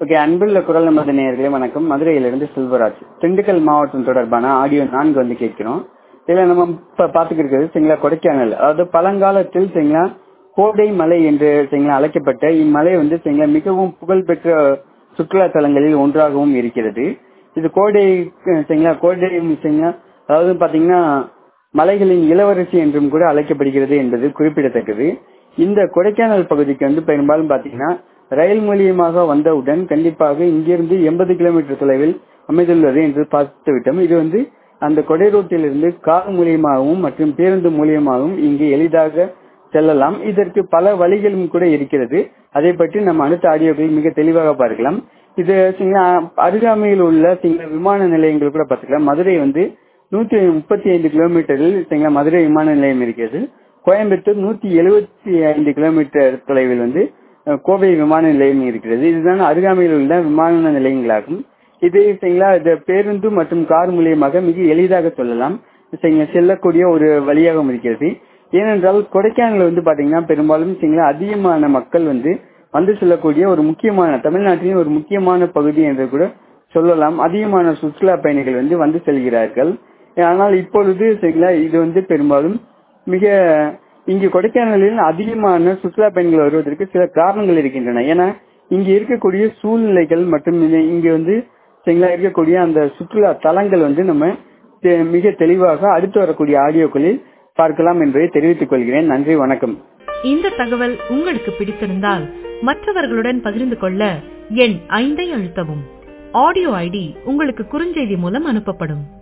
okay அன்புள்ள குரல் நமது நேயர்களே வணக்கம் மதுரையிலிருந்து செல்வராஜ் திண்டுக்கல் மாவட்டம் தொடர்பான ஆடியோ நான்கு வந்து கேட்கிறோம் இதுல நம்ம இப்ப பாத்துக்கிட்டு இருக்கிறது சரிங்களா கொடைக்கானல் அதாவது பழங்காலத்தில் சரிங்களா கோடை மலை என்று சரிங்களா அழைக்கப்பட்ட இம்மலை வந்து சரிங்களா மிகவும் புகழ்பெற்ற சுற்றுலா தலங்களில் ஒன்றாகவும் இருக்கிறது இது கோடை சரிங்களா கோடை சரிங்களா அதாவது பாத்தீங்கன்னா மலைகளின் இளவரசி என்றும் கூட அழைக்கப்படுகிறது என்பது குறிப்பிடத்தக்கது இந்த கொடைக்கானல் பகுதிக்கு வந்து பெரும்பாலும் பாத்தீங்கன்னா ரயில் மூலியமாக வந்தவுடன் கண்டிப்பாக இங்கிருந்து எண்பது கிலோமீட்டர் தொலைவில் அமைந்துள்ளது என்று பார்த்து விட்டோம் இது வந்து அந்த கொடை ரோட்டிலிருந்து கார் மூலியமாகவும் மற்றும் பேருந்து மூலியமாகவும் இங்கு எளிதாக செல்லலாம் இதற்கு பல வழிகளும் கூட இருக்கிறது அதை பற்றி நம்ம அடுத்த ஆடியோக்களில் மிக தெளிவாக பார்க்கலாம் இது அருகாமையில் உள்ள சில விமான நிலையங்கள் கூட பார்த்துக்கலாம் மதுரை வந்து நூத்தி முப்பத்தி ஐந்து கிலோமீட்டரில் சரிங்களா மதுரை விமான நிலையம் இருக்கிறது கோயம்புத்தூர் நூத்தி எழுபத்தி ஐந்து கிலோமீட்டர் தொலைவில் வந்து கோவை விமான நிலையம் இருக்கிறது இதுதான் அருகாமையில் உள்ள விமான நிலையங்களாகும் இது சரிங்களா இது பேருந்து மற்றும் கார் மூலியமாக மிக எளிதாக சொல்லலாம் செல்லக்கூடிய ஒரு வழியாகவும் இருக்கிறது ஏனென்றால் கொடைக்கானல் வந்து பாத்தீங்கன்னா பெரும்பாலும் சரிங்களா அதிகமான மக்கள் வந்து வந்து செல்லக்கூடிய ஒரு முக்கியமான தமிழ்நாட்டின் ஒரு முக்கியமான பகுதி என்று கூட சொல்லலாம் அதிகமான சுற்றுலா பயணிகள் வந்து வந்து செல்கிறார்கள் ஆனால் இப்பொழுது சரிங்களா இது வந்து பெரும்பாலும் மிக இங்கு கொடைக்கானலில் அதிகமான சுற்றுலா பயணிகள் வருவதற்கு சில காரணங்கள் இருக்கின்றன ஏன்னா இங்கு இருக்கக்கூடிய சூழ்நிலைகள் மற்றும் இங்கு வந்து சரிங்களா இருக்கக்கூடிய அந்த சுற்றுலா தலங்கள் வந்து நம்ம மிக தெளிவாக அடுத்து வரக்கூடிய ஆடியோக்களில் பார்க்கலாம் என்பதை தெரிவித்துக் கொள்கிறேன் நன்றி வணக்கம் இந்த தகவல் உங்களுக்கு பிடித்திருந்தால் மற்றவர்களுடன் பகிர்ந்து கொள்ள எண் ஐந்தை அழுத்தவும் ஆடியோ ஐடி உங்களுக்கு குறுஞ்செய்தி மூலம் அனுப்பப்படும்